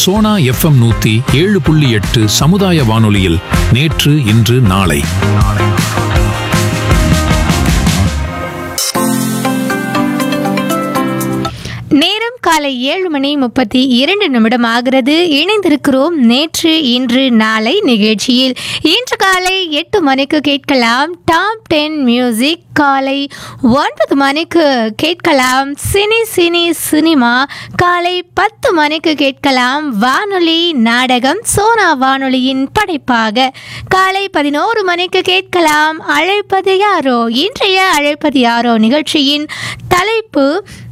Sona FM நூத்தி ஏழு புள்ளி எட்டு சமுதாய வானொலியில் நேற்று இன்று நாளை நேரம் காலை ஏழு மணி முப்பத்தி இரண்டு நிமிடம் ஆகிறது இணைந்திருக்கிறோம் நேற்று இன்று நாளை நிகழ்ச்சியில் இன்று காலை எட்டு மணிக்கு கேட்கலாம் டாப் டென் மியூசிக் காலை ஒன்பது மணிக்கு கேட்கலாம் சினி சினி சினிமா காலை பத்து மணிக்கு கேட்கலாம் வானொலி நாடகம் சோனா வானொலியின் படைப்பாக காலை பதினோரு மணிக்கு கேட்கலாம் அழைப்பது யாரோ இன்றைய அழைப்பது யாரோ நிகழ்ச்சியின் தலைப்பு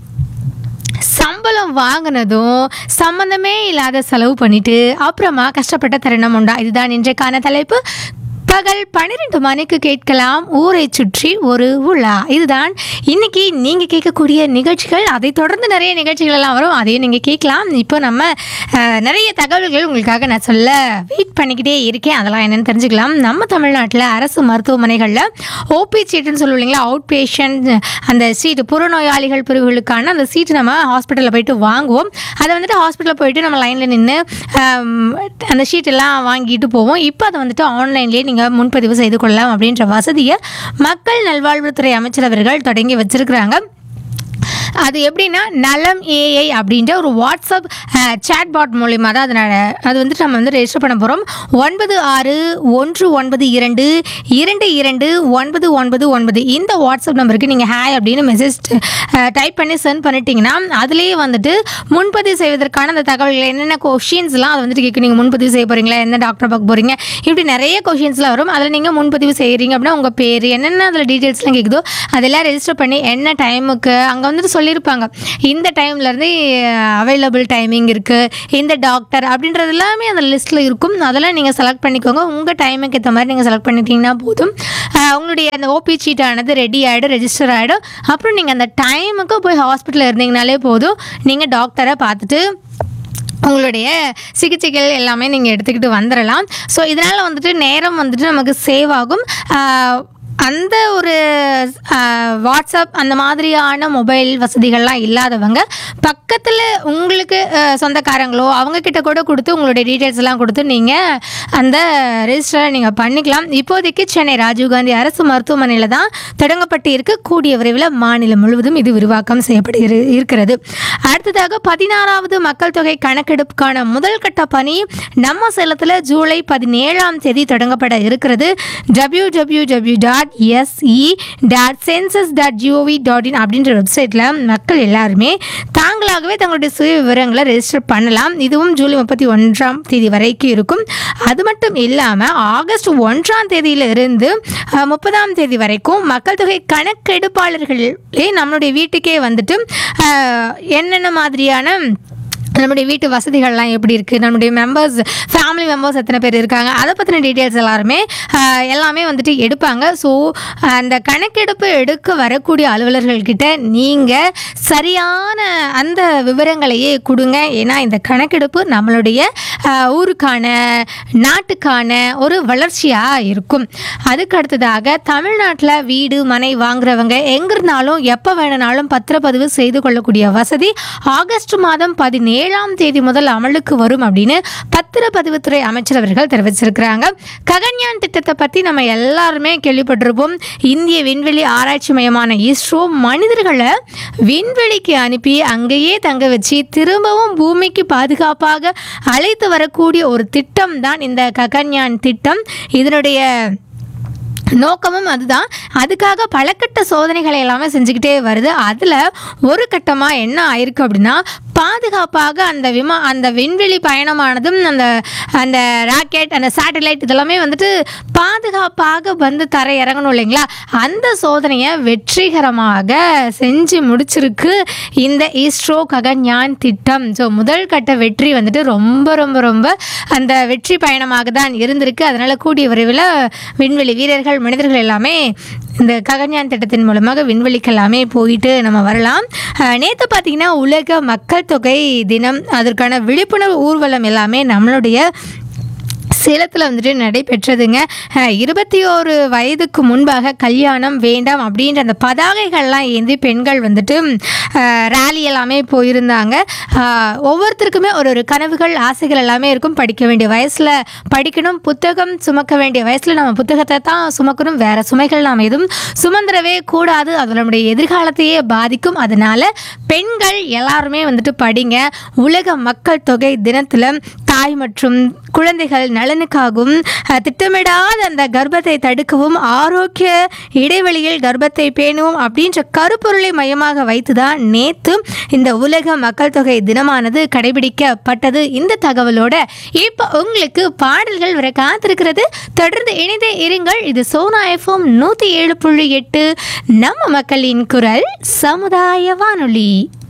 சம்பளம் வாங்கினதும் சம்மந்தமே இல்லாத செலவு பண்ணிட்டு அப்புறமா கஷ்டப்பட்ட தருணம் உண்டா இதுதான் இன்றைக்கான தலைப்பு பகல் பன்னிரெண்டு மணிக்கு கேட்கலாம் ஊரை சுற்றி ஒரு உலா இதுதான் இன்னைக்கு நீங்கள் கேட்கக்கூடிய நிகழ்ச்சிகள் அதை தொடர்ந்து நிறைய நிகழ்ச்சிகள் எல்லாம் வரும் அதையும் நீங்கள் கேட்கலாம் இப்போ நம்ம அஹ், நிறைய தகவல்கள் உங்களுக்காக நான் சொல்ல வெயிட் பண்ணிக்கிட்டே இருக்கேன் அதெல்லாம் என்னென்னு தெரிஞ்சுக்கலாம் நம்ம தமிழ்நாட்டில் அரசு மருத்துவமனைகளில் ஓபி சீட்டுன்னு சொல்லுவோம் இல்லைங்களா அவுட் பேஷண்ட் அந்த சீட்டு புறநோயாளிகள் பிரிவுகளுக்கான அந்த சீட்டு நம்ம ஹாஸ்பிட்டலில் போயிட்டு வாங்குவோம் அதை வந்துட்டு ஹாஸ்பிட்டலில் போயிட்டு நம்ம லைனில் நின்று அந்த ஷீட்டெல்லாம் வாங்கிட்டு போவோம் இப்போ அதை வந்துட்டு ஆன்லைன்லேயே நீங்கள் முன்பதிவு செய்து கொள்ளலாம் அப்படின்ற வசதியை மக்கள் நல்வாழ்வுத்துறை அமைச்சர் அவர்கள் தொடங்கி வச்சிருக்கிறாங்க அது எப்படின்னா நலம் ஏஐ அப்படின்ற ஒரு வாட்ஸ்அப் சேட் பாட் மூலிமா தான் அது ந- அது வந்துட்டு நம்ம வந்து ரெஜிஸ்டர் பண்ண போகிறோம் ஒன்பது ஆறு ஒன்று ஒன்பது இரண்டு இரண்டு இரண்டு ஒன்பது ஒன்பது ஒன்பது இந்த வாட்ஸ்அப் நம்பருக்கு நீங்கள் ஹாய் அப்படின்னு மெசேஜ் டைப் பண்ணி சென்ட் பண்ணிட்டீங்கன்னா அதுலேயே வந்துட்டு முன்பதிவு செய்வதற்கான அந்த தகவல்கள் என்னென்ன கொஷின்ஸ்லாம் அதை வந்துட்டு கேட்கும் நீங்கள் முன்பதிவு செய்ய போகிறீங்களா எந்த டாக்டர் பார்க்க போகிறீங்க இப்படி நிறைய கொஷின்ஸ்லாம் வரும் அதில் நீங்கள் முன்பதிவு செய்கிறீங்க அப்படின்னா உங்கள் பேர் என்னென்ன அதில் டீட்டெயில்ஸ்லாம் கேட்குதோ அதெல்லாம் ரெஜிஸ்டர் பண்ணி என்ன டைமுக்கு அங்கே வந்துட்டு சொல்லியிருப்பாங்க இந்த டைம்லேருந்து அவைலபிள் டைமிங் இருக்குது இந்த டாக்டர் அப்படின்றது எல்லாமே அந்த லிஸ்ட்டில் இருக்கும் அதெல்லாம் நீங்கள் செலக்ட் பண்ணிக்கோங்க உங்கள் டைமுக்கு ஏற்ற மாதிரி நீங்கள் செலக்ட் பண்ணிட்டீங்கன்னா போதும் அஹ் உங்களுடைய அந்த ஓபி சீட்டானது ரெடி ஆகிடும் ரெஜிஸ்டர் ஆகிடும் அப்புறம் நீங்கள் அந்த டைமுக்கு போய் ஹாஸ்பிட்டலில் இருந்தீங்கனாலே போதும் நீங்கள் டாக்டரை பார்த்துட்டு உங்களுடைய சிகிச்சைகள் எல்லாமே நீங்கள் எடுத்துக்கிட்டு வந்துடலாம் ஸோ இதனால் வந்துட்டு நேரம் வந்துட்டு நமக்கு சேவ் ஆகும் ஆஹ் அந்த ஒரு ஆஹ், வாட்ஸ்அப் அந்த மாதிரியான மொபைல் வசதிகள்லாம் இல்லாதவங்க பக்கத்தில் உங்களுக்கு ஆஹ், சொந்தக்காரங்களோ அவங்க கிட்ட கூட கொடுத்து உங்களுடைய டீட்டெயில்ஸ் எல்லாம் கொடுத்து நீங்கள் அந்த ரெஜிஸ்டரை நீங்கள் பண்ணிக்கலாம் இப்போதைக்கு சென்னை ராஜீவ்காந்தி அரசு மருத்துவமனையில் தான் தொடங்கப்பட்டு இருக்க கூடிய விரைவில் மாநிலம் முழுவதும் இது விரிவாக்கம் செய்யப்படுகிறது இருக்கிறது அடுத்ததாக பதினாறாவது மக்கள் தொகை கணக்கெடுப்புக்கான முதல் கட்ட பணி நம்ம சேலத்தில் ஜூலை பதினேழாம் தேதி தொடங்கப்பட இருக்கிறது W W W dot SE dot census dot gov dot in அப்படின்ற வெப்சைட்டில் மக்கள் எல்லாருமே தாங்களாகவே தங்களுடைய சுய விவரங்களை ரெஜிஸ்டர் பண்ணலாம் இதுவும் ஜூலை முப்பத்தி ஒன்றாம் தேதி வரைக்கும் இருக்கும் அது மட்டும் இல்லாமல் ஆகஸ்ட் ஒன்றாம் தேதியில இருந்து அஹ், முப்பதாம் தேதி வரைக்கும் மக்கள் தொகை கணக்கெடுப்பாளர்களே நம்மளுடைய வீட்டுக்கே வந்துட்டு அஹ், என்னென்ன மாதிரியான நம்முடைய வீட்டு வசதிகள்லாம் எப்படி இருக்குது நம்முடைய மெம்பர்ஸ் ஃபேமிலி மெம்பர்ஸ் எத்தனை பேர் இருக்காங்க அதை பற்றின டீட்டெயில்ஸ் எல்லாருமே ஆஹ், எல்லாமே வந்துட்டு எடுப்பாங்க ஸோ அந்த கணக்கெடுப்பு எடுக்க வரக்கூடிய அலுவலர்கள்கிட்ட நீங்கள் சரியான அந்த விவரங்களையே கொடுங்க ஏன்னா இந்த கணக்கெடுப்பு நம்மளுடைய ஆஹ், ஊருக்கான நாட்டுக்கான ஒரு வளர்ச்சியாக இருக்கும் அதுக்கு அடுத்ததாக தமிழ்நாட்டில் வீடு மனை வாங்குறவங்க எங்க இருந்தாலும் எப்போ வேணுனாலும் பத்திரப்பதிவு செய்து கொள்ளக்கூடிய வசதி ஆகஸ்ட் மாதம் பதினேழாம் தேதி முதல் அமலுக்கு வரும் அப்படின்னு பத்திரப்பதிவுத்துறை அமைச்சர் அவர்கள் தெரிவிச்சிருக்கிறாங்க ககன்யான் திட்டத்தை பற்றி நம்ம எல்லாருமே கேள்விப்பட்டிருப்போம் இந்திய விண்வெளி ஆராய்ச்சி மையமான இஸ்ரோ மனிதர்களை விண்வெளிக்கு அனுப்பி அங்கேயே தங்க வச்சு திரும்பவும் பூமிக்கு பாதுகாப்பாக அழைத்து வரக்கூடிய ஒரு திட்டம் தான் இந்த ககன்யான் திட்டம் இதனுடைய நோக்கமும் அதுதான் அதுக்காக பல கட்ட சோதனைகளை எல்லாமே செஞ்சுக்கிட்டே வருது அதில் ஒரு கட்டமாக என்ன ஆயிருக்கு அப்படின்னா பாதுகாப்பாக அந்த விமா அந்த விண்வெளி பயணமானதும் அந்த அந்த ராக்கெட் அந்த சேட்டலைட் இதெல்லாமே வந்துட்டு பாதுகாப்பாக வந்து தர இறங்கணும் இல்லைங்களா அந்த சோதனையை வெற்றிகரமாக செஞ்சு முடிச்சிருக்கு இந்த இஸ்ரோ ககன்யான் திட்டம் ஸோ முதல் கட்ட வெற்றி வந்துட்டு ரொம்ப ரொம்ப ரொம்ப அந்த வெற்றி பயணமாக தான் இருந்திருக்கு அதனால் கூடிய விரைவில் விண்வெளி வீரர்கள் மனிதர்கள் எல்லாமே இந்த ககன்யான் திட்டத்தின் மூலமாக விண்வெளிக்கு எல்லாமே போயிட்டு நம்ம வரலாம் நேற்று பார்த்தீங்கன்னா உலக மக்கள் தொகை தினம் அதற்கான விழிப்புணர்வு ஊர்வலம் எல்லாமே நம்மளுடைய சேலத்தில் வந்துட்டு நடைபெற்றதுங்க அஹ், இருபத்தி ஓரு வயதுக்கு முன்பாக கல்யாணம் வேண்டாம் அப்படின்ற அந்த பதாகைகள்லாம் ஏந்தி பெண்கள் வந்துட்டு அஹ், ரேலி எல்லாமே போயிருந்தாங்க அஹ், ஒவ்வொருத்தருக்குமே ஒரு ஒரு கனவுகள் ஆசைகள் எல்லாமே இருக்கும் படிக்க வேண்டிய வயசில் படிக்கணும் புத்தகம் சுமக்க வேண்டிய வயசில் நம்ம புத்தகத்தை தான் சுமக்கணும் வேற சுமைகள் நாம் எதுவும் சுமந்துடவே கூடாது அது நம்முடைய எதிர்காலத்தையே பாதிக்கும் அதனால பெண்கள் எல்லாருமே வந்துட்டு படிங்க உலக மக்கள் தொகை தினத்தில் தாய் மற்றும் குழந்தைகள் நலனுக்காகவும் அஹ், திட்டமிடாத அந்த கர்ப்பத்தை தடுக்கவும் ஆரோக்கிய இடைவெளியில் கர்ப்பத்தை பேணுவோம் அப்படின்ற கருப்பொருளை மையமாக வைத்து தான் நேற்று இந்த உலக மக்கள் தொகை தினமானது கடைபிடிக்கப்பட்டது இந்த தகவலோட இப்போ உங்களுக்கு பாடல்கள் வர காத்திருக்கிறது தொடர்ந்து இணைந்தே இருங்கள் இது சோனா எஃப்எம் நூற்றி ஏழு புள்ளி எட்டு நம்ம மக்களின் குரல் சமுதாய வானொலி